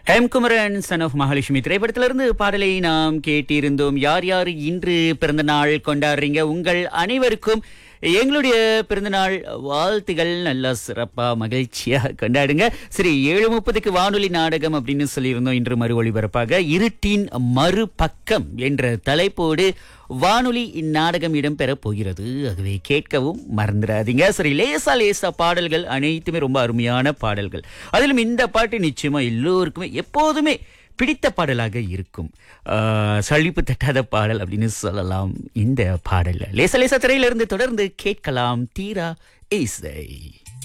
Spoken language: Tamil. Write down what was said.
ஹேம்குமரன் சன் ஆஃப் மகாலட்சுமி திரைப்படத்திலிருந்து பாடலை நாம் கேட்டிருந்தோம் யார் யார் இன்று பிறந்த நாள் கொண்டாடுறீங்க உங்கள் அனைவருக்கும் எங்களுடைய பிறந்தநாள் வாழ்த்துகள் நல்லா சிறப்பா மகிழ்ச்சியா கொண்டாடுங்க சரி ஏழு முப்பதுக்கு வானொலி நாடகம் அப்படின்னு சொல்லியிருந்தோம் இன்று மறு ஒளிபரப்பாக இருட்டின் மறுபக்கம் என்ற தலைப்போடு வானொலி இந்நாடகம் இடம்பெறப் போகிறது ஆகவே கேட்கவும் மறந்துடாதீங்க சரி லேசா லேசா பாடல்கள் அனைத்துமே ரொம்ப அருமையான பாடல்கள் அதிலும் இந்த பாட்டு நிச்சயமா எல்லோருக்குமே எப்போதுமே பிடித்த பாடலாக இருக்கும் ஆஹ், சலிப்பு தட்டாத பாடல் அப்படின்னு சொல்லலாம் இந்த பாடல் லேசா லேசா திரையிலிருந்து தொடர்ந்து கேட்கலாம் தீரா இசை